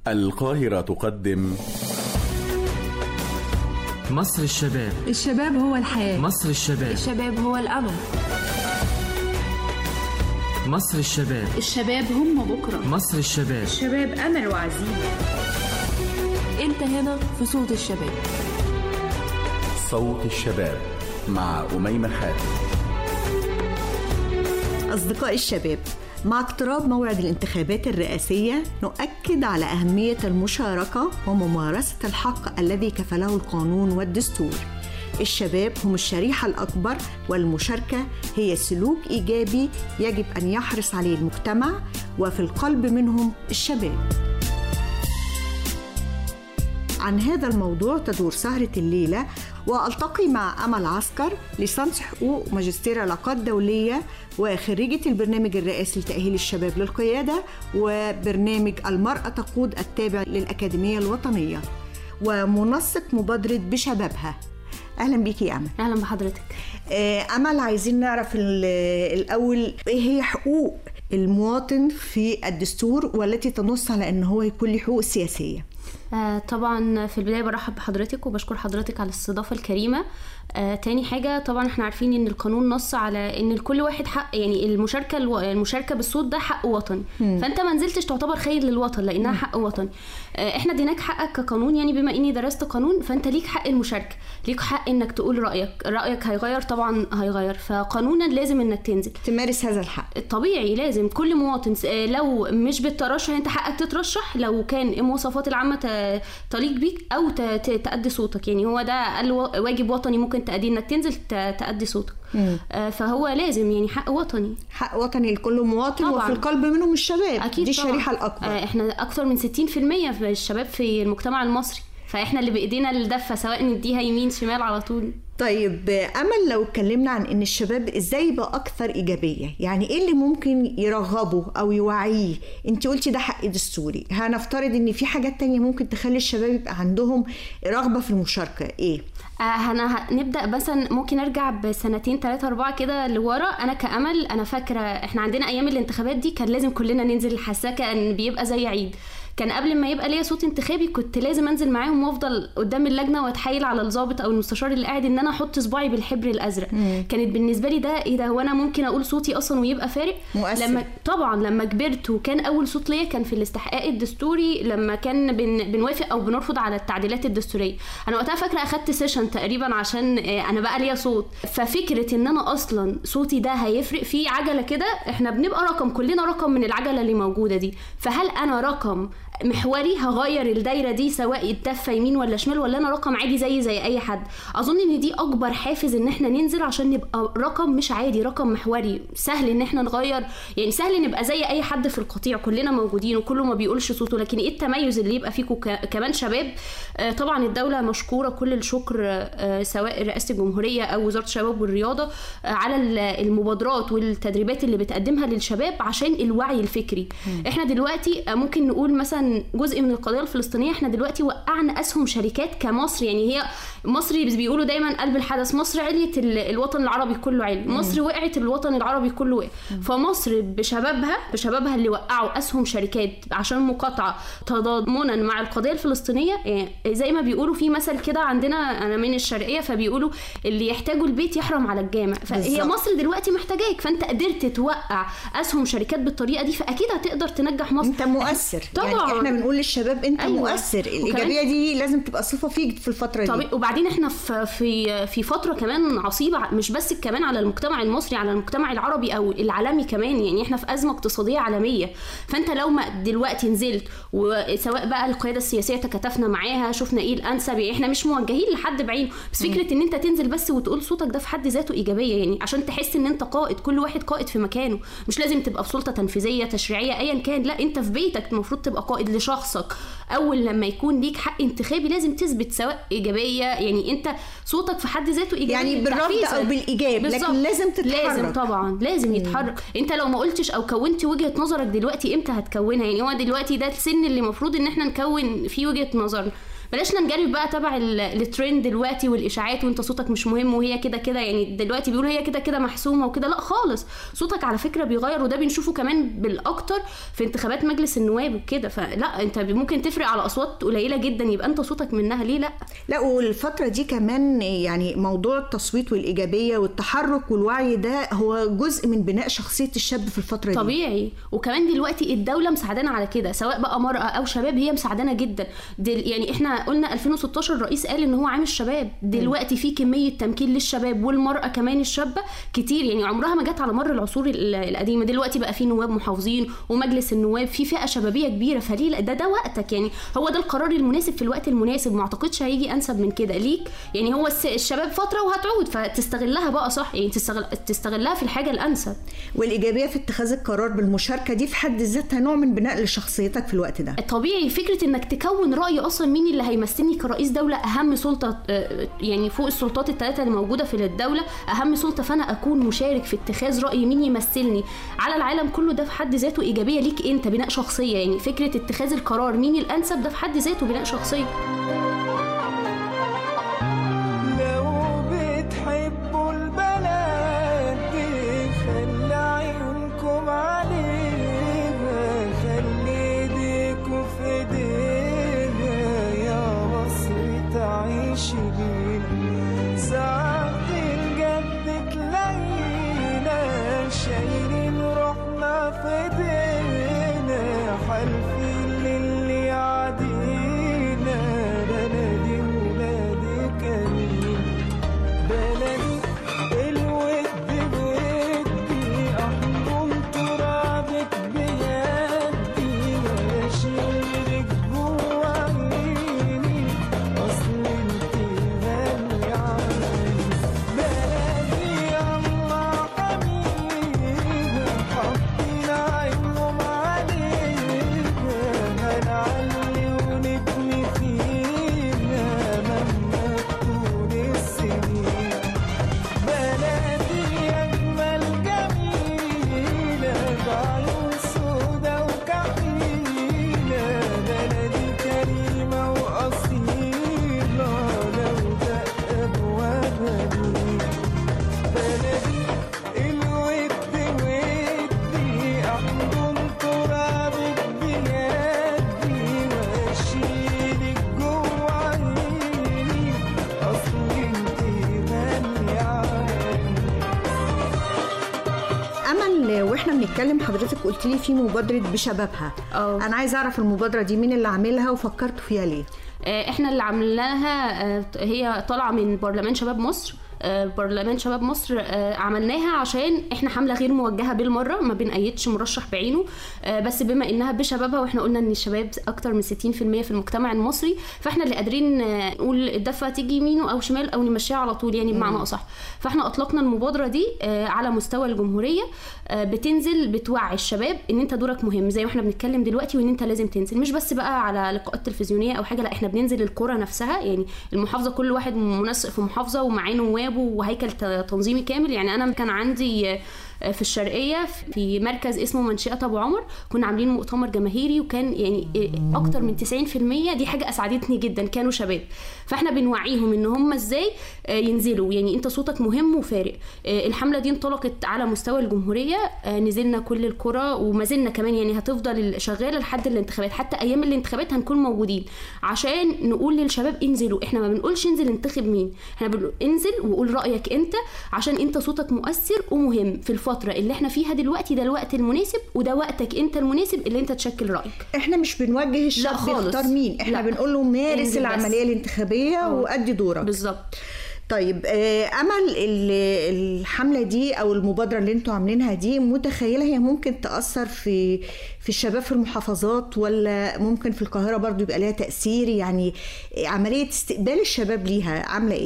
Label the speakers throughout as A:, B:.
A: القاهرة تقدم
B: مصر الشباب
C: الشباب هو الحياة
B: مصر الشباب
D: الشباب هو الأمل
B: مصر الشباب
D: الشباب هم بكرة
B: مصر الشباب
D: الشباب أمل وعزيمة
C: انت هنا في صوت الشباب
A: صوت الشباب مع أميمة حاتم
E: أصدقاء الشباب مع اقتراب موعد الانتخابات الرئاسية نؤكد على أهمية المشاركة وممارسة الحق الذي كفله القانون والدستور الشباب هم الشريحة الأكبر والمشاركة هي سلوك إيجابي يجب أن يحرص عليه المجتمع وفي القلب منهم الشباب عن هذا الموضوع تدور سهرة الليلة وألتقي مع أمل عسكر ليسانس حقوق ماجستير علاقات دولية وخريجة البرنامج الرئاسي لتأهيل الشباب للقيادة وبرنامج المرأة تقود التابع للأكاديمية الوطنية ومنسق مبادرة بشبابها أهلا بيكي يا أمل
D: أهلا بحضرتك
E: آه، أمل عايزين نعرف ال- الأول إيه هي حقوق المواطن في الدستور والتي تنص على أن هو يكون له حقوق سياسية
D: آه طبعا في البداية برحب بحضرتك وبشكر حضرتك على الاستضافة الكريمة آه تاني حاجة طبعا احنا عارفين ان القانون نص على ان لكل واحد حق يعني المشاركة الو... المشاركة بالصوت ده حق وطني فانت ما نزلتش تعتبر خير للوطن لانها حق وطني آه احنا اديناك حقك كقانون يعني بما اني درست قانون فانت ليك حق المشاركة ليك حق انك تقول رأيك رأيك هيغير طبعا هيغير فقانونا لازم انك تنزل
E: تمارس هذا الحق
D: طبيعي لازم كل مواطن س- آه، لو مش بالترشح انت حقك تترشح لو كان المواصفات العامه ت- تليق بيك او ت- ت- تأدي صوتك يعني هو ده اقل و- واجب وطني ممكن تأديه انك تنزل ت- تأدي صوتك آه، فهو لازم يعني حق وطني
E: حق وطني لكل مواطن
D: طبعاً.
E: وفي القلب منهم الشباب
D: اكيد
E: دي
D: طبعاً.
E: الشريحة الأكبر
D: آه، احنا اكثر من 60% في الشباب في المجتمع المصري فاحنا اللي بايدينا الدفه سواء نديها يمين شمال على طول
E: طيب امل لو اتكلمنا عن ان الشباب ازاي يبقى اكثر ايجابيه يعني ايه اللي ممكن يرغبه او يوعيه انت قلتي ده حق دستوري هنفترض ان في حاجات تانية ممكن تخلي الشباب يبقى عندهم رغبه في المشاركه ايه
D: آه، انا ه- نبدا مثلا ممكن ارجع بسنتين ثلاثه اربعه كده لورا انا كامل انا فاكره احنا عندنا ايام الانتخابات دي كان لازم كلنا ننزل حاساه كان بيبقى زي عيد كان قبل ما يبقى ليا صوت انتخابي كنت لازم انزل معاهم وافضل قدام اللجنه واتحايل على الضابط او المستشار اللي قاعد ان انا احط صباعي بالحبر الازرق كانت بالنسبه لي ده ايه ده هو انا ممكن اقول صوتي اصلا ويبقى فارق
E: مؤثر.
D: لما طبعا لما كبرت وكان اول صوت ليا كان في الاستحقاق الدستوري لما كان بن بنوافق او بنرفض على التعديلات الدستوريه انا وقتها فاكره اخدت سيشن تقريبا عشان آه، انا بقى ليا صوت ففكره ان انا اصلا صوتي ده هيفرق في عجله كده احنا بنبقى رقم كلنا رقم من العجله اللي موجوده دي فهل انا رقم محوري هغير الدايره دي سواء الدفه يمين ولا شمال ولا انا رقم عادي زي زي اي حد اظن ان دي اكبر حافز ان احنا ننزل عشان نبقى رقم مش عادي رقم محوري سهل ان احنا نغير يعني سهل نبقى زي اي حد في القطيع كلنا موجودين وكله ما بيقولش صوته لكن ايه التميز اللي يبقى فيكم ك- كمان شباب آه، طبعا الدوله مشكوره كل الشكر آه، سواء رئاسه الجمهوريه او وزاره الشباب والرياضه آه، على ال- المبادرات والتدريبات اللي بتقدمها للشباب عشان الوعي الفكري احنا دلوقتي آه، ممكن نقول مثلا جزء من القضيه الفلسطينيه احنا دلوقتي وقعنا اسهم شركات كمصر يعني هي مصر بيقولوا دايما قلب الحدث مصر عليت ال- الوطن العربي كله علي مصر وقعت الوطن العربي كله وقع فمصر بشبابها بشبابها اللي وقعوا اسهم شركات عشان مقاطعه تضامنا مع القضيه الفلسطينيه يعني زي ما بيقولوا في مثل كده عندنا انا من الشرقيه فبيقولوا اللي يحتاجوا البيت يحرم على الجامع فهي
E: بالظبط.
D: مصر دلوقتي محتاجاك فانت قدرت توقع اسهم شركات بالطريقه دي فاكيد هتقدر تنجح مصر
E: انت مؤثر
D: طبعا
E: يعني احنا بنقول للشباب انت
D: أيوة.
E: مؤثر
D: وكمان-
E: الايجابيه دي لازم تبقى صفه فيك في الفتره دي
D: طب وبعدين احنا في في في فتره كمان عصيبه مش بس كمان على المجتمع المصري على المجتمع العربي او العالمي كمان يعني احنا في ازمه اقتصاديه عالميه فانت لو ما دلوقتي نزلت وسواء بقى القياده السياسيه تكاتفنا معاها شفنا ايه الانسب يعني احنا مش موجهين لحد بعينه بس فكره ان انت تنزل بس وتقول صوتك ده في حد ذاته ايجابيه يعني عشان تحس ان انت قائد كل واحد قائد في مكانه مش لازم تبقى في سلطه تنفيذيه تشريعيه ايا كان لا انت في بيتك المفروض تبقى قائد لشخصك اول لما يكون ليك حق انتخابي لازم تثبت سواء ايجابيه يعني انت صوتك في حد ذاته ايجابي
E: يعني بالرفض
D: تحفيزاً.
E: او بالايجاب
D: بالظبط.
E: لكن لازم تتحرك
D: لازم طبعا لازم يتحرك انت لو ما قلتش او كونت وجهه نظرك دلوقتي امتى هتكونها يعني هو دلوقتي ده السن اللي المفروض ان احنا نكون فيه وجهه نظر بلاش ننجرف بقى تبع ال- الترند دلوقتي والاشاعات وانت صوتك مش مهم وهي كده كده يعني دلوقتي بيقولوا هي كده كده محسومه وكده لا خالص صوتك على فكره بيغير وده بنشوفه كمان بالاكتر في انتخابات مجلس النواب وكده فلا انت ممكن تفرق على اصوات قليله جدا يبقى انت صوتك منها ليه لا
E: لا والفترة دي كمان يعني موضوع التصويت والإيجابية والتحرك والوعي ده هو جزء من بناء شخصية الشاب في الفترة دي
D: طبيعي وكمان دلوقتي الدوله مساعدانا على كده سواء بقى مراه او شباب هي مساعدانا جدا دل يعني احنا قلنا 2016 الرئيس قال ان هو عامل شباب دلوقتي في كميه تمكين للشباب والمراه كمان الشابه كتير يعني عمرها ما جت على مر العصور ال- القديمه دلوقتي بقى في نواب محافظين ومجلس النواب في فئه شبابيه كبيره فليه لا؟ ده ده وقتك يعني هو ده القرار المناسب في الوقت المناسب ما اعتقدش هيجي انسب من كده ليك يعني هو الس- الشباب فتره وهتعود فتستغلها بقى صح يعني تستغل تستغلها في الحاجه الانسب
E: والإيجابية في اتخاذ القرار بالمشاركة دي في حد ذاتها نوع من بناء لشخصيتك في الوقت ده
D: طبيعي فكره انك تكون راي اصلا مين اللي هيمثلني كرئيس دوله اهم سلطه آه، يعني فوق السلطات الثلاثه اللي موجوده في الدوله اهم سلطه فانا اكون مشارك في اتخاذ راي مين يمثلني على العالم كله ده في حد ذاته ايجابيه ليك انت بناء شخصيه يعني فكره اتخاذ القرار مين الانسب ده في حد ذاته بناء شخصيه
F: لو بتحبوا البلد دي خلي عيونكم عليها خلي ايديكوا في ايديها يا مصر تعيش بينا ساعات الجد تلاقينا شايلين روحنا في ايدينا حالفين للي يعدينا بلدي ولادي كريم بلدي الود بودي احضن ترابك بيدي واشيلك جوا عيني اصل انت غالي علي بلدي الله حبيبي حاطين عينهم علينا هنعلي ونبني فينا مهما تكون السنين بلدي أجمل جميلة بعيون سودا وكحيلة بلدي كريمة وأصيلة لو دق أبوابها مين بلدي الود ودي أحضن ترابك بيدي وأشيلك جوا عيني أصل انتي غالية عيني
E: امل واحنا بنتكلم حضرتك قلت لي في مبادره بشبابها
D: اه.
E: انا عايزه اعرف المبادره دي مين اللي عاملها وفكرتوا فيها ليه
D: آه، احنا اللي عملناها آه، هي طالعه من برلمان شباب مصر آه، برلمان شباب مصر آه، عملناها عشان احنا حمله غير موجهه بالمره ما بنأيدش مرشح بعينه آه، بس بما انها بشبابها واحنا قلنا ان الشباب اكتر من 60% في المجتمع المصري فاحنا اللي قادرين آه، نقول الدفه تيجي يمينه او شمال او نمشيها على طول يعني بمعنى اصح فاحنا اطلقنا المبادره دي آه، على مستوى الجمهوريه آه، بتنزل بتوعي الشباب ان انت دورك مهم زي ما احنا بنتكلم دلوقتي وان انت لازم تنزل مش بس بقى على لقاءات تلفزيونيه او حاجه لا احنا بننزل القرى نفسها يعني المحافظه كل واحد منسق في محافظه ومعاه نوابه وهيكل ت- تنظيمي كامل يعني انا كان عندي آه، في الشرقيه في مركز اسمه منشئه ابو عمر كنا عاملين مؤتمر جماهيري وكان يعني آه، اكتر من 90% دي حاجه اسعدتني جدا كانوا شباب فاحنا بنوعيهم ان هم ازاي آه، ينزلوا يعني انت صوتك مهم وفارق آه، الحمله دي انطلقت على مستوى الجمهوريه آه، نزلنا كل القرى وما زلنا كمان يعني هتفضل شغاله لحد الانتخابات حتى ايام الانتخابات هنكون موجودين عشان نقول للشباب انزلوا احنا ما بنقولش انزل انتخب مين احنا بنقول انزل وقول رايك انت عشان انت صوتك مؤثر ومهم في الفتره اللي احنا فيها دلوقتي ده الوقت المناسب وده وقتك انت المناسب اللي انت تشكل رايك
E: احنا مش بنوجه الشاب
D: خالص.
E: يختار مين احنا
D: لا.
E: بنقول له مارس
D: انزل بس.
E: العمليه الانتخابيه وادي دورك
D: بالظبط
E: طيب آه، امل ال- الحمله دي او المبادره اللي انتوا عاملينها دي متخيله هي ممكن تاثر في في الشباب في المحافظات ولا ممكن في القاهره برضو يبقى ليها تاثير يعني عمليه استقبال الشباب ليها عامله ايه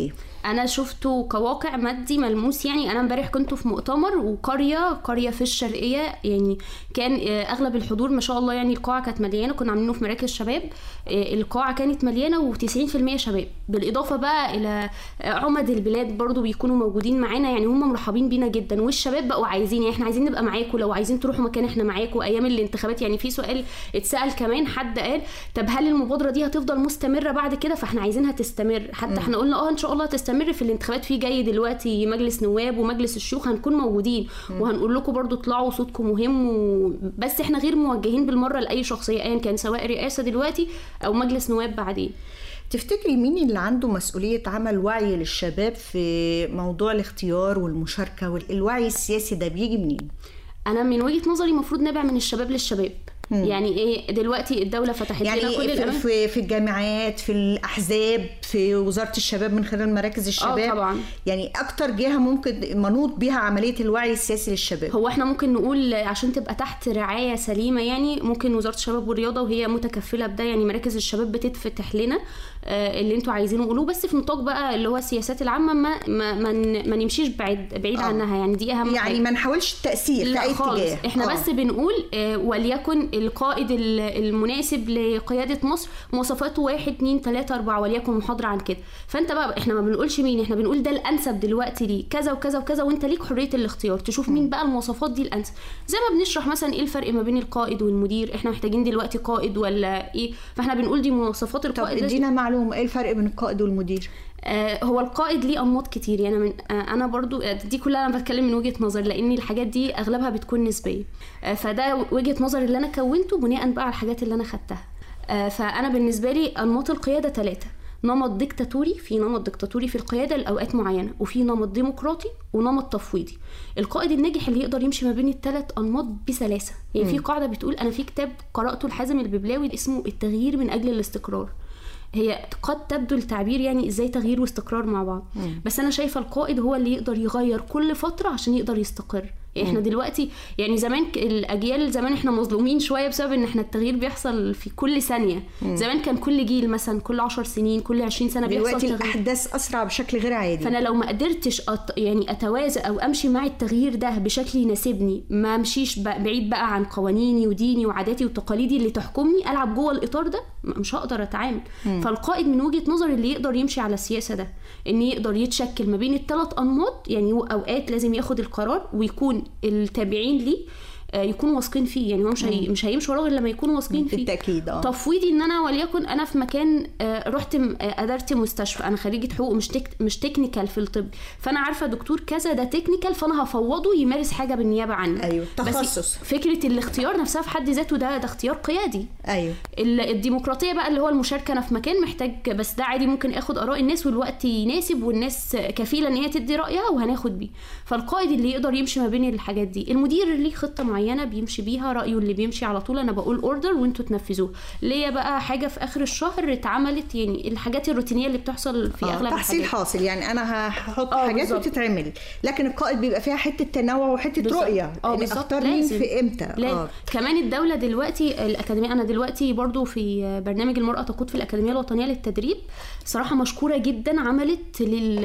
D: انا شفته كواقع مادي ملموس يعني انا امبارح كنت في مؤتمر وقريه قريه في الشرقيه يعني كان آه، اغلب الحضور ما شاء الله يعني القاعه كانت مليانه كنا عاملينه في مراكز شباب آه، القاعه كانت مليانه و90% شباب بالاضافه بقى الى آه، عمد البلاد برضو بيكونوا موجودين معانا يعني هم مرحبين بينا جدا والشباب بقوا عايزين يعني احنا عايزين نبقى معاكم لو عايزين تروحوا مكان احنا معاكم ايام الانتخابات يعني في سؤال اتسال كمان حد قال طب هل المبادره دي هتفضل مستمره بعد كده فاحنا عايزينها تستمر حتى احنا قلنا اه ان شاء الله تستمر في الانتخابات في جاي دلوقتي مجلس نواب ومجلس الشيوخ هنكون موجودين وهنقول لكم برضو اطلعوا صوتكم مهم و... بس احنا غير موجهين بالمره لاي شخصيه ايا كان سواء رئاسه دلوقتي او مجلس نواب بعدين
E: تفتكري مين اللي عنده مسؤولية عمل وعي للشباب في موضوع الاختيار والمشاركة والوعي السياسي ده بيجي منين؟
D: انا من وجهه نظري المفروض نابع من الشباب للشباب يعني ايه دلوقتي الدوله فتحت لنا
E: يعني
D: كل
E: في,
D: الاماكن
E: في, في الجامعات في الأحزاب في وزارة الشباب من خلال مراكز الشباب
D: طبعاً.
E: يعني أكتر جهة ممكن منوط بيها عملية الوعي السياسي للشباب
D: هو احنا ممكن نقول عشان تبقى تحت رعايه سليمه يعني ممكن وزاره الشباب والرياضه وهي متكفله بده يعني مراكز الشباب بتتفتح لنا آه، اللي انتوا عايزينه قولوه بس في نطاق بقى اللي هو السياسات العامه ما ما ما, ن- ما نمشيش بعيد بعيد
E: آه.
D: عنها يعني دي اهم
E: يعني
D: حاجه
E: ما نحاولش التأثير في
D: لا
E: أي
D: خالص
E: اتجاه
D: احنا
E: آه.
D: بس بنقول آه، وليكن القائد ال- المناسب لقيادة مصر مواصفاته واحد اتنين تلاتة أربعة وليكن محاضرة عن كده فأنت بقى احنا ما بنقولش مين احنا بنقول ده الأنسب دلوقتي ليه كذا وكذا وكذا وأنت ليك حرية الاختيار تشوف مين بقى المواصفات دي الأنسب زي ما بنشرح مثلا ايه الفرق ما بين القائد والمدير احنا محتاجين دلوقتي قائد ولا ايه فاحنا بنقول دي مواصفات
E: طب
D: القائد ده
E: ادينا معلومة ايه الفرق بين القائد والمدير؟
D: آه، هو القائد ليه انماط كتير يعني من آه، انا برضو آه، دي كلها انا بتكلم من وجهه نظر لان الحاجات دي اغلبها بتكون نسبيه آه، فده وجهه نظر اللي انا كونته بناء بقى على الحاجات اللي انا خدتها آه، فانا بالنسبه لي انماط القياده ثلاثه نمط ديكتاتوري في نمط ديكتاتوري في القياده لاوقات معينه وفي نمط ديمقراطي ونمط تفويضي القائد الناجح اللي يقدر يمشي ما بين الثلاث انماط بسلاسه يعني في قاعده بتقول انا في كتاب قراته لحازم الببلاوي اسمه التغيير من اجل الاستقرار هي قد تبدو التعبير يعني ازاي تغيير واستقرار مع بعض بس انا شايفه القائد هو اللي يقدر يغير كل فتره عشان يقدر يستقر يعني احنا دلوقتي يعني زمان ك- الاجيال زمان احنا مظلومين شويه بسبب ان احنا التغيير بيحصل في كل ثانيه زمان كان كل جيل مثلا كل 10 سنين كل 20 سنه بيحصل
E: دلوقتي
D: تغيير
E: الأحداث أسرع بشكل غير عادي
D: فانا لو ما قدرتش أت... يعني اتوازى او امشي مع التغيير ده بشكل يناسبني ما امشيش ب... بعيد بقى عن قوانيني وديني وعاداتي وتقاليدي اللي تحكمني العب جوه الاطار ده م- مش هقدر اتعامل فالقائد من وجهه نظري اللي يقدر يمشي على السياسه ده ان يقدر يتشكل ما بين الثلاث انماط يعني هو اوقات لازم ياخد القرار ويكون التابعين ليه آه، يكونوا واثقين فيه يعني هو مش هي... مش هيمشي وراه غير لما يكونوا واثقين فيه
E: بالتأكيد اه
D: تفويضي ان انا وليكن انا في مكان آه، رحت م- آه، ادرت مستشفى انا خريجه حقوق مش تك... مش تكنيكال في الطب فانا عارفه دكتور كذا ده تكنيكال فانا هفوضه يمارس حاجه بالنيابه عني
E: أيوة،
D: بس
E: تخصص.
D: فكره الاختيار نفسها في حد ذاته ده ده اختيار قيادي
E: أيوه
D: ال- الديمقراطيه بقى اللي هو المشاركه انا في مكان محتاج بس ده عادي ممكن اخد اراء الناس والوقت يناسب والناس كفيله ان هي تدي رايها وهناخد بيه فالقائد اللي يقدر يمشي ما بين الحاجات دي المدير ليه خطه معينه بيمشي بيها رايه اللي بيمشي على طول انا بقول اوردر وانتوا تنفذوه ليا بقى حاجه في اخر الشهر اتعملت يعني الحاجات الروتينيه اللي بتحصل في
E: آه،
D: اغلب
E: تحصيل
D: الحاجات
E: حاصل يعني انا هحط
D: آه،
E: حاجات
D: بالظبط.
E: وتتعمل لكن القائد بيبقى فيها حته تنوع وحته
D: بالظبط.
E: رؤيه
D: اه
E: إن
D: بالظبط
E: اختار مين
D: لازم.
E: في امتى
D: لا
E: اه
D: كمان الدولة دلوقتي الأكاديمية أنا دلوقتي برضو في برنامج المرأة تقود في الأكاديمية الوطنية للتدريب صراحة مشكورة جدا عملت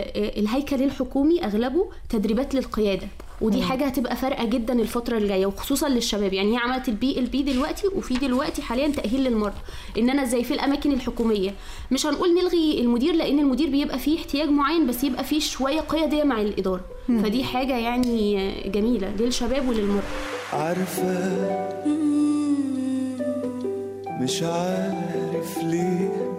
D: للهيكل الحكومي أغلبه تدريبات للقيادة ودي حاجة هتبقى فارقة جدا الفترة الجاية وخصوصا للشباب يعني هي عملت البي ال بي دلوقتي وفي دلوقتي حاليا تأهيل للمرأة إن أنا ازاي في الأماكن الحكومية مش هنقول نلغي المدير لأن المدير بيبقى فيه احتياج معين بس يبقى فيه شوية قيادية مع الإدارة فدي حاجة يعني جميلة للشباب وللمرأة
F: عارفة مش عارف ليه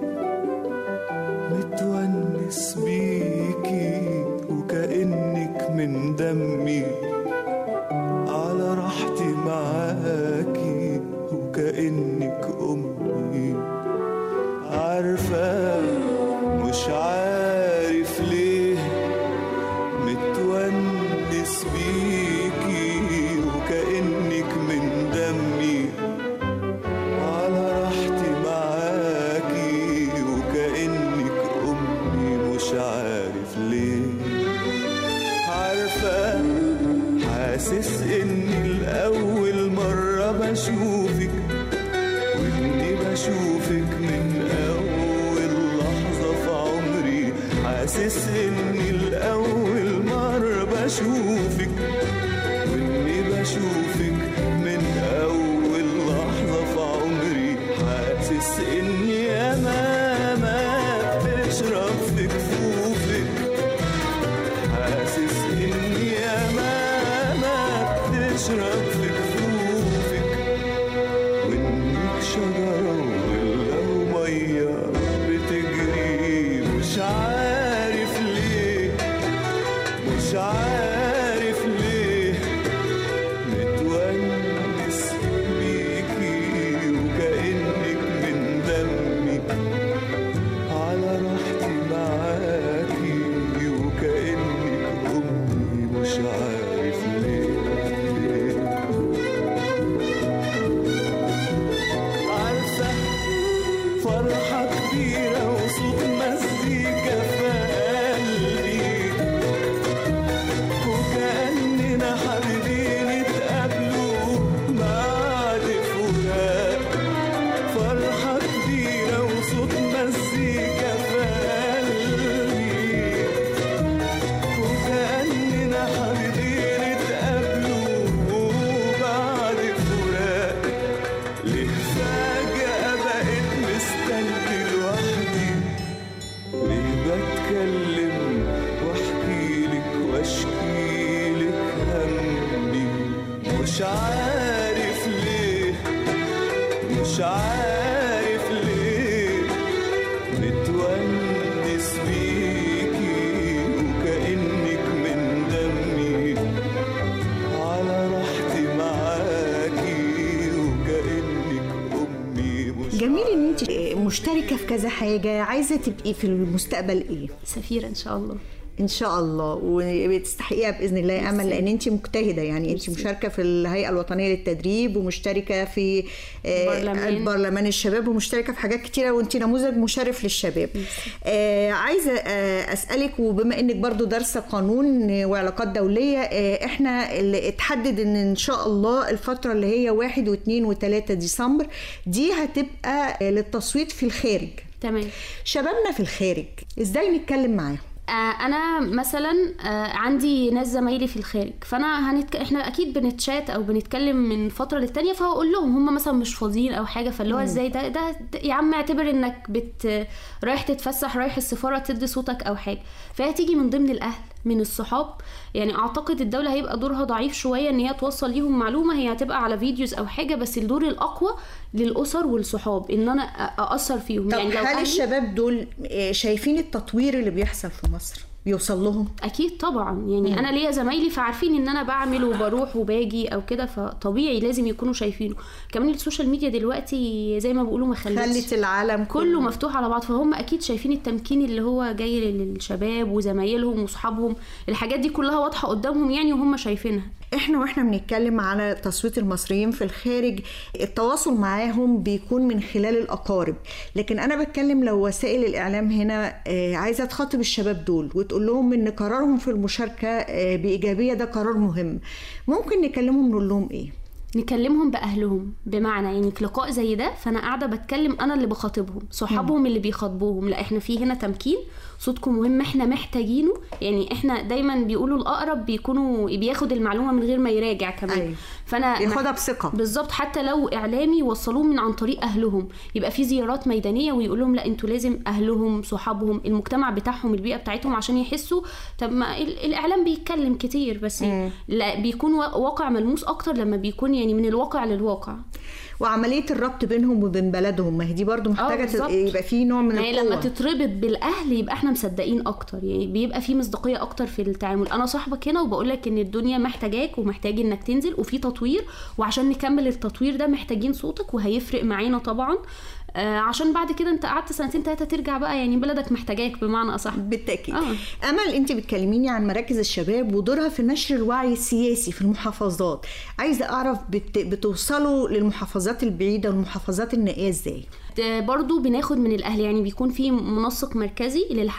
F: متونس بيكي وكأنك من دمي على راحتي معاكي وكأنك أمي عارفة مش عارف ليه متونس بيكي وكأنك من دمي على راحتي معاكي وكأنك أمي مش عارف ليه عارفة حاسس إني الأول مرة بشوفك وإني بشوفك من أول إني أمامك بشرب في كفوفك حاسس إني أمامك بشرب في كفوفك وإنك شجرة ولا ومية بتجري مش عارف ليه مش عارف ليه متونس بيكي وكأنك من دمي على راحتي معاكي وكأنك أمي مش عارف ليه عارفة فرحة كبيرة وصوت مزيكا في قلبي وكأننا حابين نتقابلوا بعد فراق فرحة كبيرة وصوت مزيكا في قلبي وكأننا حابين نتقابلوا بعد فراق ليه فجأة بقيت مستني لوحدي ليه بتكلم واحكي لك واشكي لك همي مش عارف ليه مش عارف ليه متونس بيكي وكأنك من دمي على راحتي معاكي وكأنك أمي مش
E: جميل ان انت مشتركه في كذا حاجه عايزه تبقي في المستقبل ايه
D: سفيرة ان شاء الله
E: ان شاء الله وتستحقيها باذن الله يا امل لان انت مجتهده يعني انت مشاركه في الهيئه الوطنيه للتدريب ومشتركه في آه،
D: البرلمان.
E: البرلمان الشباب ومشتركه في حاجات كتيره وانت نموذج مشرف للشباب آه عايزه آه اسالك وبما انك برضو دارسه قانون آه، وعلاقات دوليه آه احنا اللي اتحدد ان ان شاء الله الفتره اللي هي 1 و2 و3 ديسمبر دي هتبقى آه، للتصويت في الخارج
D: تمام
E: شبابنا في الخارج ازاي نتكلم معاهم
D: آه، انا مثلا آه، عندي ناس زمايلي في الخارج فانا هنتك... احنا اكيد بنتشات او بنتكلم من فتره للتانيه فهقول لهم هم مثلا مش فاضيين او حاجه فاللي هو ازاي ده, ده ده يا عم اعتبر انك بت رايح تتفسح رايح السفاره تدي صوتك او حاجه فهي تيجي من ضمن الاهل من الصحاب يعني اعتقد الدوله هيبقى دورها ضعيف شويه ان هي توصل ليهم معلومه هي هتبقى على فيديوز او حاجه بس الدور الاقوى للاسر والصحاب ان انا أ- ااثر فيهم
E: طب
D: يعني لو
E: هل
D: أهلي-
E: الشباب دول آه، شايفين التطوير اللي بيحصل في مصر بيوصل لهم
D: اكيد طبعا يعني انا ليا زمايلي فعارفين ان انا بعمل وبروح وباجي او كده فطبيعي لازم يكونوا شايفينه كمان السوشيال ميديا دلوقتي زي ما بيقولوا ما خلتش
E: خلت العالم
D: كله مفتوح على بعض فهم اكيد شايفين التمكين اللي هو جاي للشباب وزمايلهم واصحابهم الحاجات دي كلها واضحه قدامهم يعني وهم شايفينها
E: احنا واحنا بنتكلم على تصويت المصريين في الخارج التواصل معاهم بيكون من خلال الاقارب لكن انا بتكلم لو وسائل الاعلام هنا آه، عايزه تخاطب الشباب دول وتقول لهم ان قرارهم في المشاركه آه، بايجابيه ده قرار مهم ممكن نكلمهم نقول لهم ايه
D: نكلمهم باهلهم بمعنى يعني في لقاء زي ده فانا قاعده بتكلم انا اللي بخاطبهم صحابهم اللي بيخاطبوهم لا احنا في هنا تمكين صوتكم مهم احنا محتاجينه يعني احنا دايما بيقولوا الاقرب بيكونوا بياخد المعلومه من غير ما يراجع كمان
E: أيوة.
D: فانا
E: ياخدها بثقه
D: بالظبط حتى لو اعلامي يوصلوه من عن طريق اهلهم يبقى في زيارات ميدانيه ويقول لهم لا انتوا لازم اهلهم صحابهم المجتمع بتاعهم البيئه بتاعتهم عشان يحسوا طب ما ال- الاعلام بيتكلم كتير بس لا بيكون وا- واقع ملموس اكتر لما بيكون يعني من الواقع للواقع
E: وعمليه الربط بينهم وبين بلدهم ما هي دي برضو محتاجه
D: بالظبط.
E: تبقى- يبقى في نوع من
D: ما هي لما
E: القوه
D: تتربط بالاهل يبقى احنا مصدقين اكتر يعني بيبقى في مصداقيه اكتر في التعامل انا صاحبك هنا وبقول لك ان الدنيا محتاجاك ومحتاج انك تنزل وفي تطوير وعشان نكمل التطوير ده محتاجين صوتك وهيفرق معانا طبعا آه عشان بعد كده انت قعدت سنتين ثلاثه ترجع بقى يعني بلدك محتاجاك بمعنى اصح
E: بالتاكيد
D: آه.
E: امل انت بتكلميني عن مراكز الشباب ودورها في نشر الوعي السياسي في المحافظات عايزه اعرف بت... بتوصلوا للمحافظات البعيده والمحافظات النائيه ازاي
D: ده برضو بناخد من الاهل يعني بيكون في منسق مركزي للحمله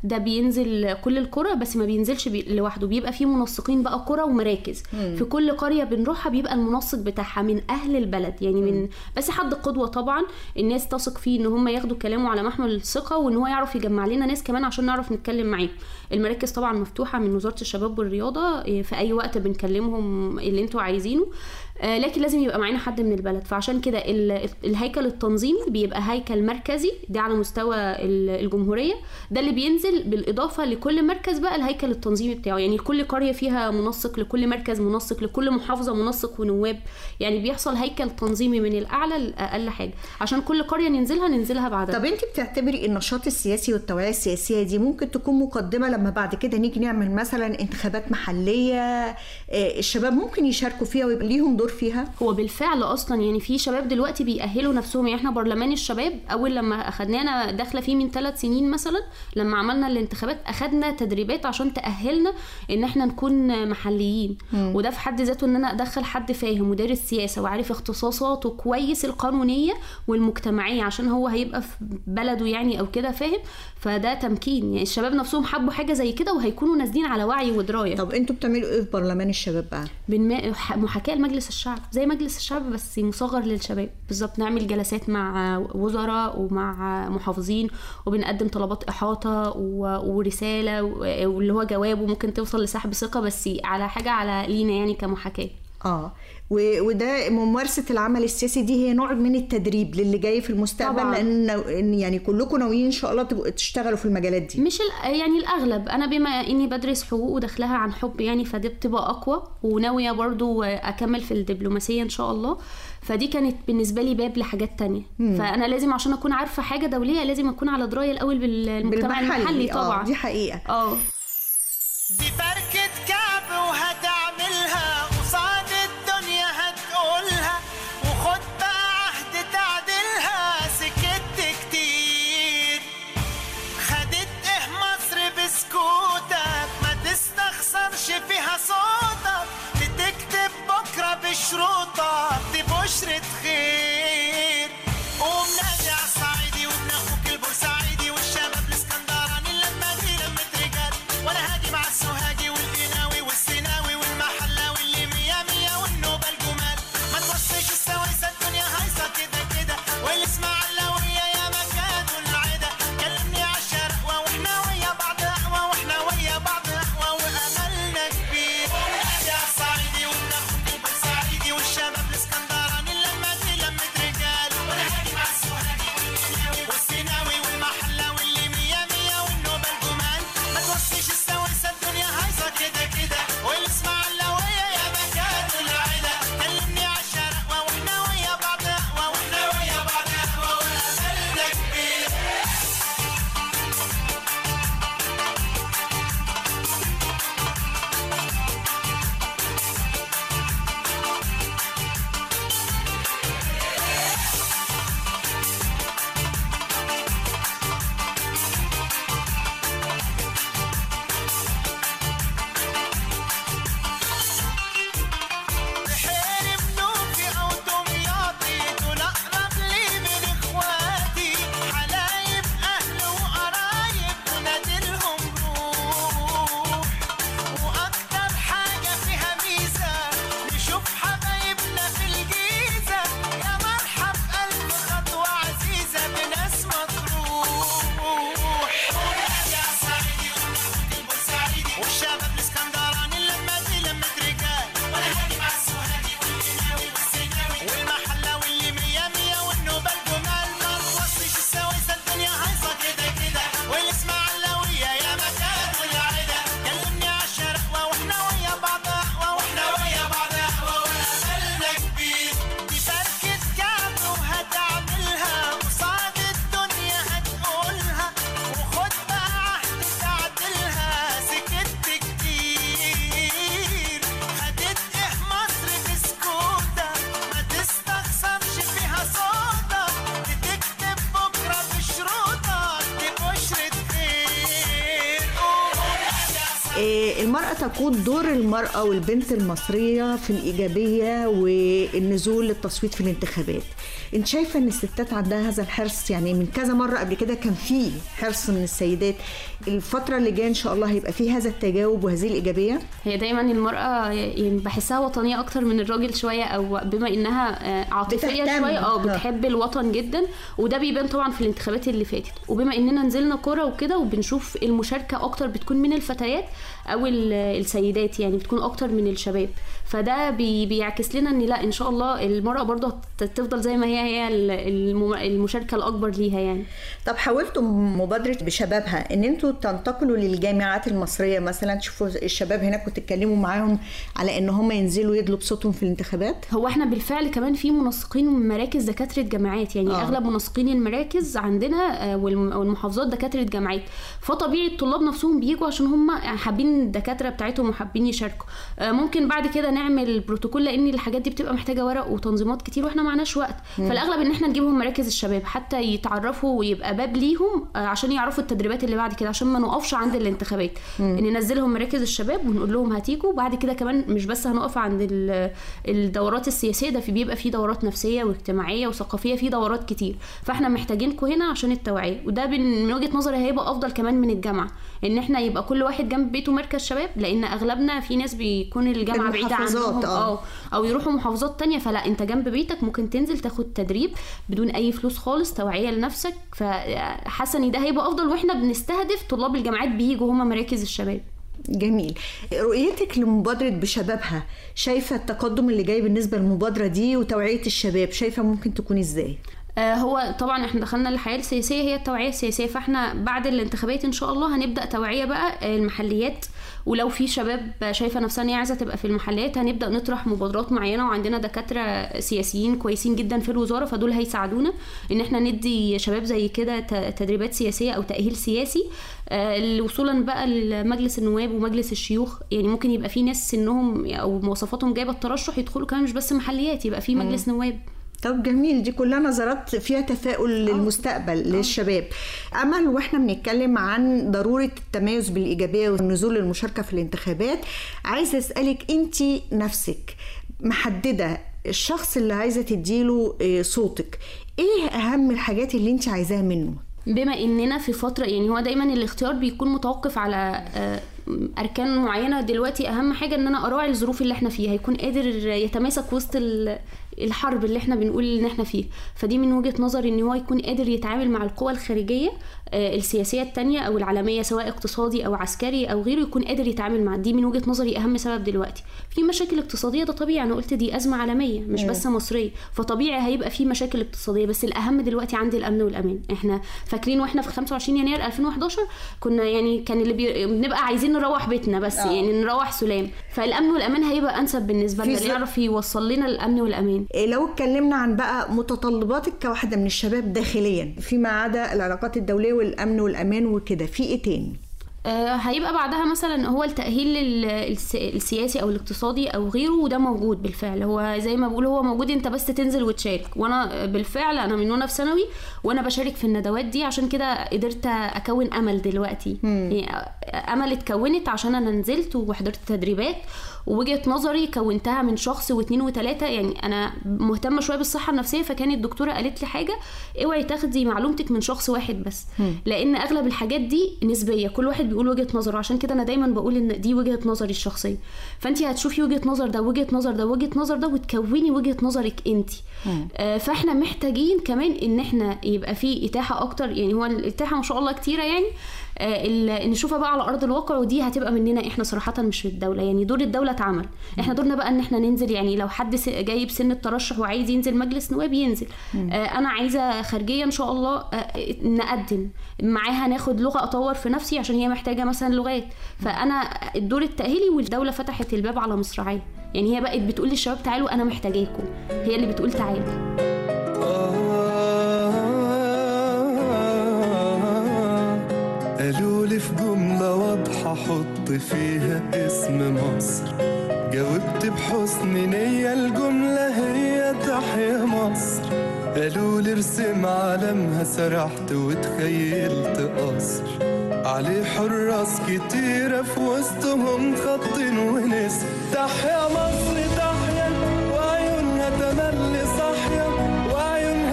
D: ده بينزل كل القرى بس ما بينزلش بي... لوحده بيبقى فيه منسقين بقى قرى ومراكز في كل قريه بنروحها بيبقى المنسق بتاعها من اهل البلد يعني من بس حد قدوه طبعا الناس تثق فيه ان هم ياخدوا كلامه على محمل الثقه وان هو يعرف يجمع لنا ناس كمان عشان نعرف نتكلم معاهم المراكز طبعا مفتوحه من وزاره الشباب والرياضه إيه، في اي وقت بنكلمهم اللي انتوا عايزينه آه، لكن لازم يبقى معانا حد من البلد فعشان كده ال- الهيكل التنظيمي بيبقى هيكل مركزي ده على مستوى ال- الجمهوريه ده اللي بينزل بالاضافه لكل مركز بقى الهيكل التنظيمي بتاعه يعني كل قريه فيها منسق لكل مركز منسق لكل محافظه منسق ونواب يعني بيحصل هيكل تنظيمي من الاعلى لاقل حاجه عشان كل قريه ننزلها ننزلها بعدها
E: طب انت بتعتبري النشاط السياسي والتوعيه السياسيه دي ممكن تكون مقدمه لما بعد كده نيجي نعمل مثلا انتخابات محليه آه، الشباب ممكن يشاركوا فيها ويبقى ليهم دور فيها
D: هو بالفعل اصلا يعني في شباب دلوقتي بيأهلوا نفسهم يعني احنا برلمان الشباب اول لما اخدناه انا داخله فيه من ثلاث سنين مثلا لما عملنا الانتخابات اخدنا تدريبات عشان تأهلنا ان احنا نكون محليين وده في حد ذاته ان انا ادخل حد فاهم ودارس سياسه وعارف اختصاصاته كويس القانونيه والمجتمعيه عشان هو هيبقى في بلده يعني او كده فاهم فده تمكين يعني الشباب نفسهم حبوا حاجه زي كده وهيكونوا نازلين على وعي ودرايه
E: طب انتوا بتعملوا ايه في برلمان الشباب بقى
D: بنما... ح- محاكاة لمجلس الشعب زي مجلس الشعب بس مصغر للشباب بالظبط نعمل جلسات مع وزراء ومع محافظين وبنقدم طلبات إحاطة و... ورسالة و... واللي هو جواب وممكن توصل لسحب ثقة بس على حاجة على لينا يعني كمحاكاة
E: اه و- وده ممارسه العمل السياسي دي هي نوع من التدريب للي جاي في المستقبل
D: طبعاً.
E: لان إن يعني كلكم ناويين ان شاء الله تبقوا تشتغلوا في المجالات دي
D: مش ال... يعني الاغلب انا بما اني بدرس حقوق وداخلها عن حب يعني فدي بتبقى اقوى وناويه برضو اكمل في الدبلوماسيه ان شاء الله فدي كانت بالنسبه لي باب لحاجات تانية فانا لازم عشان اكون عارفه حاجه دوليه لازم اكون على درايه الاول بالمجتمع المحلي طبعا
E: اه دي حقيقه
D: اه
G: دي فركة كعب وهتعملها قصاد الدنيا هتقولها وخد بقى عهد تعدلها سكت كتير خدت ايه مصر بسكوتك ما تستخسرش فيها صوتك بتكتب بكرة بشروطك دي بشرة خير قوم نادي على الصعيدي وابن اخوك البورسعيدي والشباب الاسكندراني لما دي لمة رجال وانا هاجي مع السوهاجي والقناوي والسيناوي والمحلاوي اللي مية مية والنوبة الجمال ما توصيش السويسة الدنيا هايصة كده كده والاسماعيلاوية يا مكان والعدا كلمني عالشرقوة واحنا ويا بعض قهوة واحنا ويا بعض قهوة واملنا كبير نادي على الصعيدي وابن اخوك البورسعيدي والشباب الاسكندراني لما دي لمة رجال وانا هاجي مع السوهاجي والقناوي والسيناوي والمحلاوي اللي مية مية والنوبة الجمال ما توصيش السويسة الدنيا هايصة كده كده والاسماعيلاوية يا مكان والعدا كلمني عالشرقوة واحنا ويا بعض قهوة واحنا ويا بعض قهوة واملنا كبير بحير بنوفي او دمياطي دول اقرب لي من اخواتي حلايب اهل وقرايب ونادلهم روح واكتر حاجه فيها ميزه نشوف حبايبنا في الجيزه يا مرحب الف خطوه عزيزه بناس مطروح يا صعيدي وناخد البورسعيدي والشباب الاسكندراني لما دي لمة رجال وانا هاجي مع السوهاجي والقناوي والسيناوي والمحلاوي اللي مية مية والنوبة الجمال ما توصيش السويسة الدنيا هايصة كده كده والاسماعيلاوية يا مكان والعدا كلمني عالشرقوة واحنا ويا بعض قهوة واحنا ويا بعض قهوة واملنا كبير دي فركة كعب وهتعملها قصاد الدنيا هتقولها وخد بقى عهد تعدلها سكت كتير خدت ايه مصر بسكوتك ما تستخسرش فيها صوتك بتكتب بكرة بشروطك دي بشرة خير قوم يا
E: آه، المرأة تقود دور المرأة والبنت المصرية في الإيجابية والنزول للتصويت في الانتخابات انت شايفه ان الستات عندها هذا الحرص يعني من كذا مره قبل كده كان في حرص من السيدات الفتره اللي جايه ان شاء الله هيبقى في هذا التجاوب وهذه الايجابيه
D: هي دايما المرأة يعني بحسها وطنية أكتر من الراجل شوية أو بما إنها آه، عاطفية
E: بتهتم.
D: شوية اه
E: آه.
D: بتحب الوطن جدا وده بيبان طبعا في الانتخابات اللي فاتت وبما إننا نزلنا كرة وكده وبنشوف المشاركة أكتر بتكون من الفتيات أو ال- السيدات يعني بتكون أكتر من الشباب فده بي بيعكس لنا إن لا إن شاء الله المرأة برضه هت- تفضل زي ما هي هي ال- الم- المشاركة الأكبر ليها يعني
E: طب حاولتوا مبادره بشبابها ان انتوا تنتقلوا للجامعات المصريه مثلا تشوفوا الشباب هناك وتتكلموا معاهم على ان هم ينزلوا يدلوا بصوتهم في الانتخابات
D: هو احنا بالفعل كمان في منسقين من مراكز دكاتره جامعات يعني
E: آه.
D: آه. اغلب منسقين المراكز عندنا آه، والم- والمحافظات دكاتره جامعات فطبيعي الطلاب نفسهم بيجوا عشان هم حابين الدكاتره بتاعتهم وحابين يشاركوا آه، ممكن بعد كده نعمل بروتوكول لان الحاجات دي بتبقى محتاجه ورق وتنظيمات كتير واحنا معناش وقت فالاغلب ان احنا نجيبهم مراكز الشباب حتى يتعرفوا ويبقى باب ليهم آه، عشان يعرفوا التدريبات اللي بعد كده عشان ما نقفش عند الانتخابات ان ننزلهم مراكز الشباب ونقول لهم هتيجوا وبعد كده كمان مش بس هنقف عند ال- الدورات السياسيه ده في بيبقى في دورات نفسيه واجتماعيه وثقافيه في دورات كتير فاحنا محتاجينكم هنا عشان التوعيه وده بن- من وجهه نظري هيبقى افضل كمان من الجامعه ان احنا يبقى كل واحد جنب بيته مركز شباب لان اغلبنا في ناس بيكون الجامعه بعيده
E: المحافظات،
D: عنهم
E: آه.
D: اه او يروحوا محافظات تانية فلا انت جنب بيتك ممكن تنزل تاخد تدريب بدون اي فلوس خالص توعيه لنفسك فحاسه ان ده هيبقى افضل واحنا بنستهدف طلاب الجامعات بيجوا هم مراكز الشباب
E: جميل رؤيتك لمبادرة بشبابها شايفة التقدم اللي جاي بالنسبة للمبادرة دي وتوعية الشباب شايفة ممكن تكون ازاي
D: آه، هو طبعا احنا دخلنا الحياه السياسيه هي التوعيه السياسيه فاحنا بعد الانتخابات ان شاء الله هنبدا توعيه بقى آه، المحليات ولو في شباب شايفه نفسها ان هي عايزه تبقى في المحليات هنبدا نطرح مبادرات معينه وعندنا دكاتره سياسيين كويسين جدا في الوزاره فدول هيساعدونا ان احنا ندي شباب زي كده ت- تدريبات سياسيه او تاهيل سياسي آه، وصولا بقى لمجلس النواب ومجلس الشيوخ يعني ممكن يبقى في ناس سنهم او مواصفاتهم جايبه الترشح يدخلوا كمان مش بس محليات يبقى في مجلس نواب
E: طب جميل دي كلها نظرات فيها تفاؤل للمستقبل للشباب امل واحنا بنتكلم عن ضروره التميز بالايجابيه والنزول للمشاركه في الانتخابات عايزه اسالك انت نفسك محدده الشخص اللي عايزه تديله آه، صوتك ايه اهم الحاجات اللي انت عايزاها منه
D: بما اننا في فتره يعني هو دايما الاختيار بيكون متوقف على آه، اركان معينه دلوقتي اهم حاجه ان انا اراعي الظروف اللي احنا فيها هيكون قادر يتماسك وسط ال- الحرب اللي احنا بنقول ان احنا فيه فدي من وجهه نظري ان هو يكون قادر يتعامل مع القوى الخارجيه آه، السياسيه التانية او العالميه سواء اقتصادي او عسكري او غيره يكون قادر يتعامل مع دي من وجهه نظري اهم سبب دلوقتي في مشاكل اقتصاديه ده طبيعي انا قلت دي ازمه عالميه مش بس مصريه فطبيعي هيبقى في مشاكل اقتصاديه بس الاهم دلوقتي عندي الامن والامان احنا فاكرين واحنا في 25 يناير 2011 كنا يعني كان اللي بي... بنبقى عايزين نروح بيتنا بس
E: آه.
D: يعني نروح سلام فالامن والامان هيبقى انسب بالنسبه
E: في
D: لنا
E: ز-
D: اللي يعرف يوصل لنا الامن والامان
E: إيه لو اتكلمنا عن بقى متطلباتك كواحده من الشباب داخليا فيما عدا العلاقات الدوليه والامن والامان وكده في ايه تاني
D: آه، هيبقى بعدها مثلا هو التأهيل ال- الس- السياسي أو الاقتصادي أو غيره وده موجود بالفعل هو زي ما بقول هو موجود أنت بس تنزل وتشارك وأنا بالفعل أنا من وأنا في ثانوي وأنا بشارك في الندوات دي عشان كده قدرت أكون أمل دلوقتي يعني أمل اتكونت عشان أنا نزلت وحضرت تدريبات ووجهة نظري كونتها من شخص واثنين وثلاثة يعني أنا مهتمة شوية بالصحة النفسية فكانت الدكتورة قالت لي حاجة اوعي تاخدي معلومتك من شخص واحد بس لأن أغلب الحاجات دي نسبية كل واحد بيقول وجهة نظره عشان كده أنا دايما بقول إن دي وجهة نظري الشخصية فأنت هتشوفي وجهة نظر ده وجهة نظر ده وجهة نظر ده وتكوني وجهة نظرك أنت آه فاحنا محتاجين كمان إن احنا يبقى في إتاحة أكتر يعني هو الإتاحة ما شاء الله كتيرة يعني آه، ال- نشوفها بقى على ارض الواقع ودي هتبقى مننا احنا صراحه مش الدوله يعني دور الدوله اتعمل احنا دورنا بقى ان احنا ننزل يعني لو حد س- جاي بسن الترشح وعايز ينزل مجلس نواب ينزل آه انا عايزه خارجيه ان شاء الله آه نقدم معاها ناخد لغه اطور في نفسي عشان هي محتاجه مثلا لغات فانا الدور التاهيلي والدوله فتحت الباب على مصراعيه يعني هي بقت بتقول للشباب تعالوا انا محتاجاكم هي اللي بتقول تعالوا
F: قالوا لي في جملة واضحة حط فيها اسم مصر جاوبت بحسن نية الجملة هي تحيا مصر قالوا لي ارسم علمها سرحت وتخيلت قصر عليه حراس كتيرة في وسطهم خط ونسر تحيا مصر تحيا وعيونها تملي صاحية وعيونها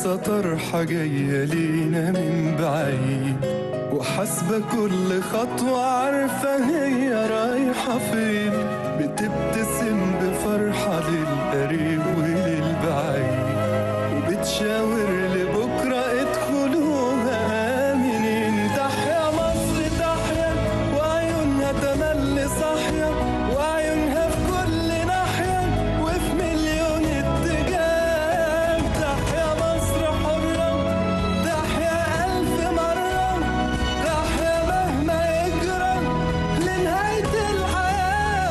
F: لسه طرحة جاية لينا من بعيد وحاسبة كل خطوة عارفة هي رايحة فين بتبتسم بفرحة للقريب وللبعيد وبتشاور لبكرة ادخلوها آمنين تحيا مصر تحيا وعيونها تملي صاحية وعيونها في كل ناحية وفي مليون اتجاه تحيا مصر حرة تحيا ألف مرة تحيا مهما يجرى لنهاية الحياة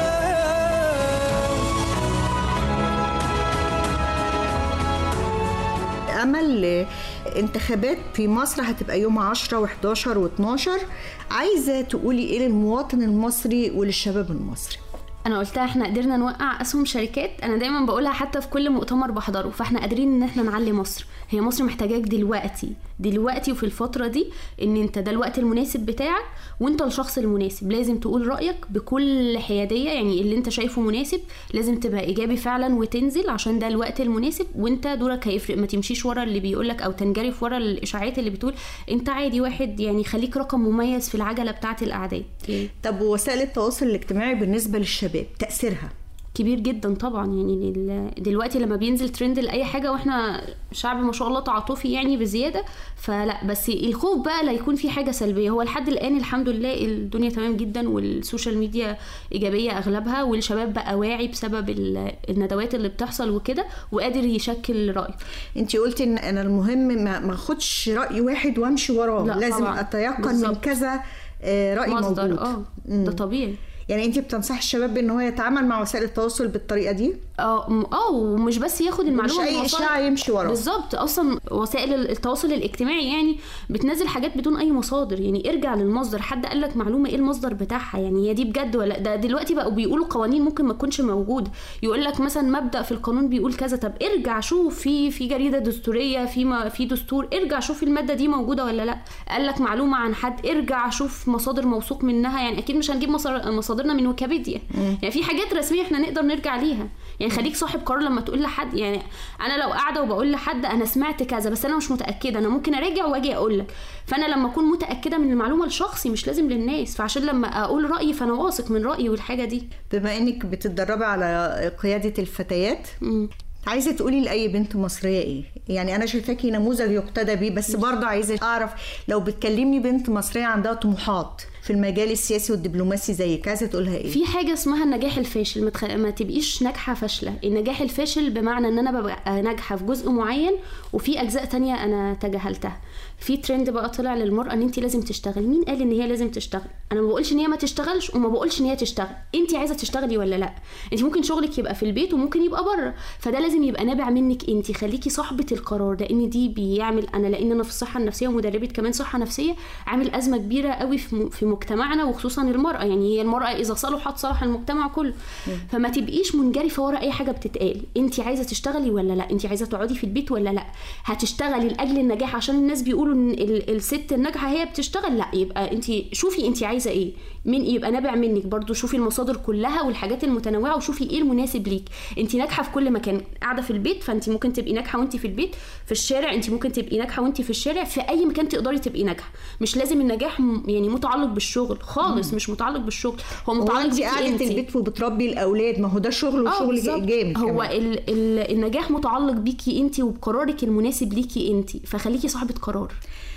E: امل انتخابات في مصر هتبقى يوم 10 و11 و12 عايزه تقولي ايه للمواطن المصري وللشباب المصري
D: انا قلتها احنا قدرنا نوقع اسهم شركات انا دايما بقولها حتى في كل مؤتمر بحضره فاحنا قادرين ان احنا نعلي مصر هي مصر محتاجاك دلوقتي دلوقتي وفي الفتره دي ان انت ده الوقت المناسب بتاعك وانت الشخص المناسب لازم تقول رايك بكل حياديه يعني اللي انت شايفه مناسب لازم تبقى ايجابي فعلا وتنزل عشان ده الوقت المناسب وانت دورك هيفرق ما تمشيش ورا اللي بيقولك او تنجرف ورا الاشاعات اللي بتقول انت عادي واحد يعني خليك رقم مميز في العجله بتاعه الاعداد
E: طب وسائل التواصل الاجتماعي بالنسبه للشباب تاثيرها
D: كبير جدا طبعا يعني ال- دلوقتي لما بينزل ترند لاي حاجه واحنا شعب ما شاء الله تعاطفي يعني بزياده فلا بس الخوف بقى لا يكون في حاجه سلبيه هو لحد الان الحمد لله الدنيا تمام جدا والسوشيال ميديا ايجابيه اغلبها والشباب بقى واعي بسبب ال- الندوات اللي بتحصل وكده وقادر يشكل راي
E: انت قلتي ان انا المهم ما ما اخدش راي واحد وامشي وراه
D: لا
E: لازم
D: طبعاً.
E: اتيقن من
D: بالظبط.
E: كذا آه، راي
D: مصدر
E: موجود
D: اه
E: مم.
D: ده طبيعي
E: يعني انت بتنصحي الشباب ان هو يتعامل مع وسائل التواصل بالطريقه دي
D: اه م- اه ومش بس ياخد المعلومه
E: مش
D: من
E: اي
D: مصادر-
E: اشاعه يمشي وراه
D: بالظبط اصلا وسائل التواصل الاجتماعي يعني بتنزل حاجات بدون اي مصادر يعني ارجع للمصدر حد قال لك معلومه ايه المصدر بتاعها يعني هي دي بجد ولا ده دلوقتي بقوا بيقولوا قوانين ممكن ما تكونش موجوده يقول لك مثلا مبدا في القانون بيقول كذا طب ارجع شوف في في جريده دستوريه في ما في دستور ارجع شوف الماده دي موجوده ولا لا قال لك معلومه عن حد ارجع شوف مصادر موثوق منها يعني اكيد مش هنجيب مصادر- مصادرنا من ويكيبيديا يعني في حاجات رسميه احنا نقدر نرجع ليها يعني خليك صاحب قرار لما تقول لحد يعني انا لو قاعده وبقول لحد انا سمعت كذا بس انا مش متاكده انا ممكن اراجع واجي اقول لك فانا لما اكون متاكده من المعلومه لشخصي مش لازم للناس فعشان لما اقول رايي فانا واثق من رايي والحاجه دي
E: بما انك بتتدربي على قياده الفتيات
D: مم.
E: عايزه تقولي لاي بنت مصريه ايه يعني انا شايفاكي نموذج يقتدى بيه بس برضه عايزه اعرف لو بتكلمني بنت مصريه عندها طموحات في المجال السياسي والدبلوماسي زيك عايزه تقولها ايه
D: في حاجه اسمها النجاح الفاشل ما, تخ... ما تبقيش ناجحه فاشله النجاح الفاشل بمعنى ان انا ببقى ناجحه في جزء معين وفي اجزاء تانية انا تجاهلتها في ترند بقى طلع للمراه ان انت لازم تشتغلي مين قال ان هي لازم تشتغل انا ما بقولش ان هي ما تشتغلش وما بقولش ان هي تشتغل انت عايزه تشتغلي ولا لا انت ممكن شغلك يبقى في البيت وممكن يبقى بره فده لازم يبقى نابع منك انت خليكي صاحبه القرار لان دي بيعمل انا لان انا في الصحه النفسيه ومدربه كمان صحه نفسيه عامل ازمه كبيره قوي في م- في مجتمعنا وخصوصا المراه يعني هي المراه اذا صلحت صلح المجتمع كله فما تبقيش منجرفه ورا اي حاجه بتتقال انت عايزه تشتغلي ولا لا انت عايزه تقعدي في البيت ولا لا هتشتغلي لاجل النجاح عشان الناس بيقولوا ان ال- الست الناجحه هي بتشتغل لا يبقى انت شوفي انت عايزه ايه من يبقى نابع منك برضو شوفي المصادر كلها والحاجات المتنوعه وشوفي ايه المناسب ليك انت ناجحه في كل مكان قاعده في البيت فانت ممكن تبقي ناجحه وانت في البيت في الشارع انت ممكن تبقي ناجحه وانت في الشارع في اي مكان تقدري تبقي ناجحه مش لازم النجاح م- يعني متعلق بالشغل خالص مش متعلق بالشغل هو
E: هو
D: متعلق
E: انت
D: بيكي
E: قاعده
D: انت
E: البيت وبتربي الاولاد ما هو ده شغل
D: اه
E: وشغل
D: بالظبط.
E: جامد
D: هو
E: كمان.
D: ال ال النجاح متعلق بيكي انت وبقرارك المناسب ليكي انت فخليكي صاحبه قرار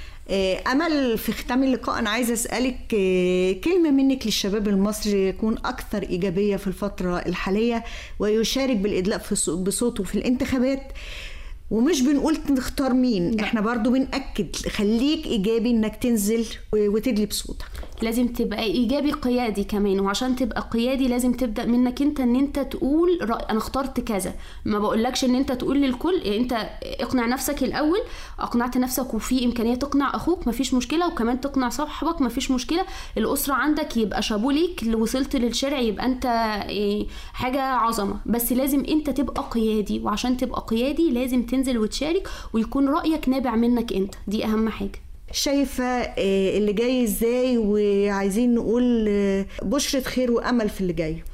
E: آه، امل في ختام اللقاء انا عايزه اسالك آه، كلمه منك للشباب المصري يكون اكثر ايجابيه في الفتره الحاليه ويشارك بالادلاء في صو- بصوته في الانتخابات ومش بنقول نختار مين
D: لا.
E: احنا برضو بنأكد خليك ايجابي انك تنزل و- وتدلي بصوتك
D: لازم تبقى ايجابي قيادي كمان وعشان تبقى قيادي لازم تبدا منك انت ان انت تقول رأي انا اخترت كذا ما بقولكش ان انت تقول للكل يعني انت اقنع نفسك الاول اقنعت نفسك وفي امكانيه تقنع اخوك مفيش مشكله وكمان تقنع صاحبك مفيش مشكله الاسره عندك يبقى شابو ليك اللي وصلت للشارع يبقى انت إيه، حاجه عظمه بس لازم انت تبقى قيادي وعشان تبقى قيادي لازم تنزل وتشارك ويكون رايك نابع منك انت دي اهم حاجه
E: شايفه آه، اللي جاي ازاي وعايزين نقول آه، بشرة خير وامل في اللي جاي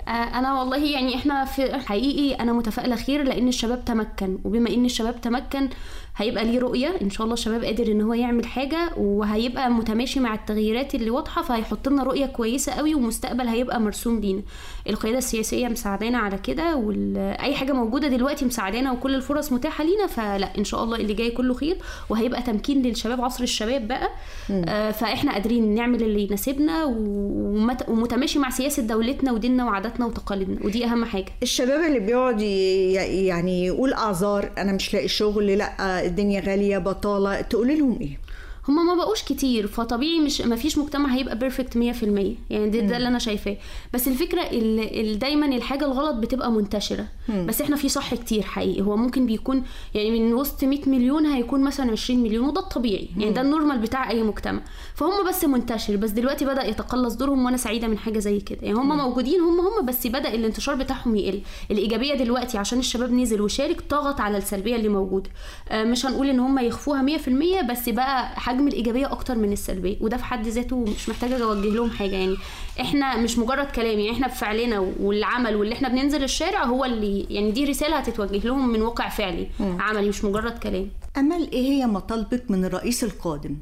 D: آه، انا والله يعني احنا في حقيقي انا متفائله خير لان الشباب تمكن وبما ان الشباب تمكن هيبقى ليه رؤيه ان شاء الله الشباب قادر ان هو يعمل حاجه وهيبقى متماشي مع التغييرات اللي واضحه فهيحط لنا رؤيه كويسه قوي ومستقبل هيبقى مرسوم لينا القياده السياسيه مساعدانا على كده واي حاجه موجوده دلوقتي مساعدانا وكل الفرص متاحه لينا فلا ان شاء الله اللي جاي كله خير وهيبقى تمكين للشباب عصر الشباب بقى آه فاحنا قادرين نعمل اللي يناسبنا ومت- ومتماشي مع سياسه دولتنا وديننا وعاداتنا وتقاليدنا ودي اهم حاجه
E: الشباب اللي بيقعد ي- يعني يقول اعذار انا مش لاقي شغل لا الدنيا غاليه بطاله تقولي لهم ايه
D: هما ما بقوش كتير فطبيعي مش ما فيش مجتمع هيبقى بيرفكت 100% يعني ده, ده اللي انا شايفاه بس الفكره ال- ال- دايما الحاجه الغلط بتبقى منتشره بس احنا في صح كتير حقيقي هو ممكن بيكون يعني من وسط 100 مليون هيكون مثلا 20 مليون وده الطبيعي يعني ده النورمال بتاع اي مجتمع فهم بس منتشر بس دلوقتي بدا يتقلص دورهم وانا سعيده من حاجه زي كده يعني هم موجودين هم هم بس بدا الانتشار بتاعهم يقل الايجابيه دلوقتي عشان الشباب نزل وشارك طغت على السلبيه اللي موجوده آه، مش هنقول ان هم يخفوها 100% بس بقى حجم الايجابيه اكتر من السلبيه وده في حد ذاته مش محتاجه اوجه لهم حاجه يعني احنا مش مجرد كلام يعني احنا بفعلنا والعمل واللي احنا بننزل الشارع هو اللي يعني دي رساله هتتوجه لهم من واقع فعلي عملي مش مجرد كلام
E: امل ايه هي مطالبك من الرئيس القادم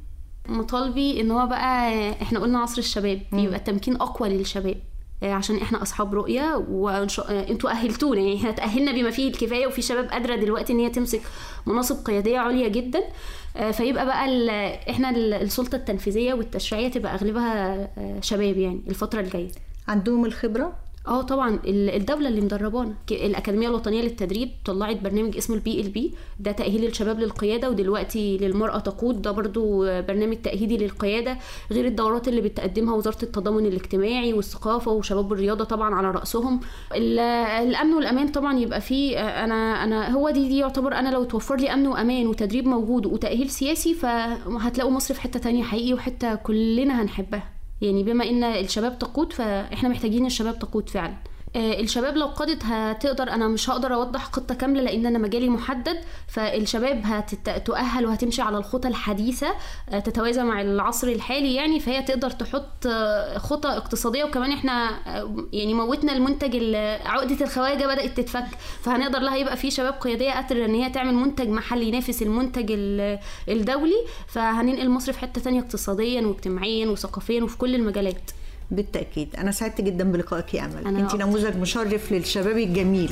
D: مطالبي ان هو بقى احنا قلنا عصر الشباب يبقى التمكين اقوى للشباب آه، عشان احنا اصحاب رؤيه وانتوا اهلتونا يعني احنا تاهلنا بما فيه الكفايه وفي شباب قادره دلوقتي ان هي تمسك مناصب قياديه عليا جدا آه، فيبقى بقى ال- احنا ال- السلطه التنفيذيه والتشريعيه تبقى اغلبها آه، شباب يعني الفتره الجايه
E: عندهم الخبره
D: اه طبعا ال- الدوله اللي مدربانا ك- الاكاديميه الوطنيه للتدريب طلعت برنامج اسمه البي ال بي ده تاهيل الشباب للقياده ودلوقتي للمراه تقود ده برضو برنامج تاهيلي للقياده غير الدورات اللي بتقدمها وزاره التضامن الاجتماعي والثقافه وشباب الرياضه طبعا على راسهم ال- الامن والامان طبعا يبقى فيه انا انا هو دي دي يعتبر انا لو توفر لي امن وامان وتدريب موجود وتاهيل سياسي فهتلاقوا مصر في حته تانية حقيقي وحته كلنا هنحبها يعني بما ان الشباب تقود فاحنا محتاجين الشباب تقود فعلا آه، الشباب لو قادت هتقدر انا مش هقدر اوضح خطه كامله لان انا مجالي محدد فالشباب هتتؤهل وهتمشي على الخطى الحديثه آه، تتوازى مع العصر الحالي يعني فهي تقدر تحط آه، خطى اقتصاديه وكمان احنا آه، يعني موتنا المنتج ال- عقده الخواجه بدات تتفك فهنقدر لها يبقى في شباب قياديه قادره ان هي تعمل منتج محلي ينافس المنتج ال- الدولي فهننقل مصر في حته تانية اقتصاديا واجتماعيا وثقافيا وفي كل المجالات
E: بالتاكيد انا سعدت جدا بلقائك يا امل
D: أنا
E: انت
D: أكتر.
E: نموذج مشرف للشباب الجميل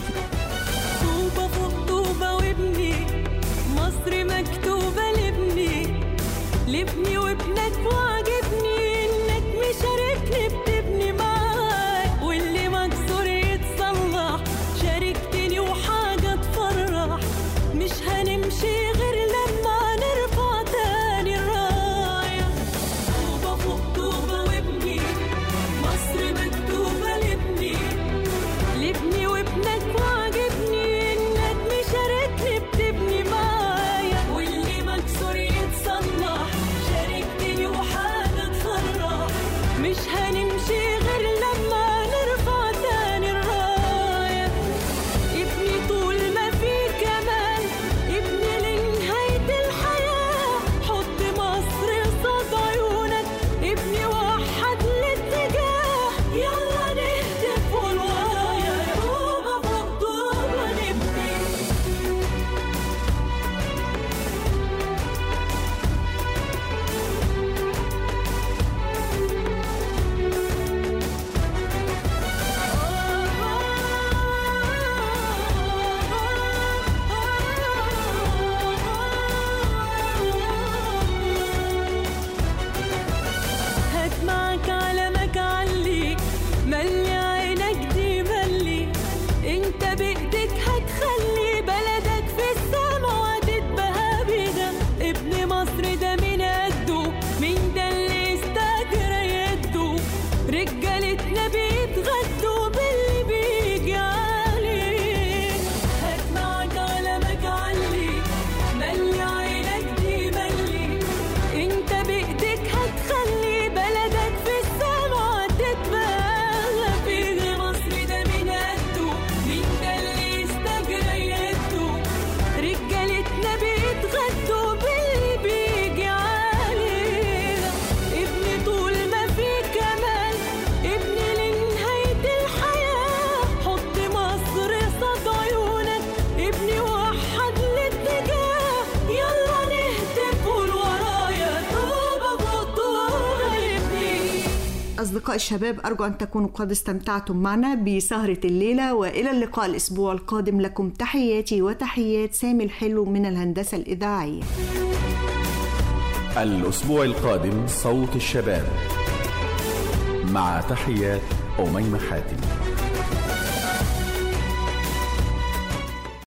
H: طوبة فوق طوبة وابني مصر مكتوبة لابني لابني وابنك وعجبني انك مشاركني بتبني معاك واللي مكسور يتصلح شاركتني وحاجة تفرح مش هنمشي غير لما نرفع تاني الراية طوبة فوق طوبة وابني مصر مكتوبة لابني لابني وابنك وعجبني
E: أصدقاء الشباب أرجو أن تكونوا قد استمتعتم معنا بسهرة الليلة وإلى اللقاء الأسبوع القادم لكم تحياتي وتحيات سامي الحلو من الهندسة الإذاعية
A: الأسبوع القادم صوت الشباب مع تحيات أميمة حاتم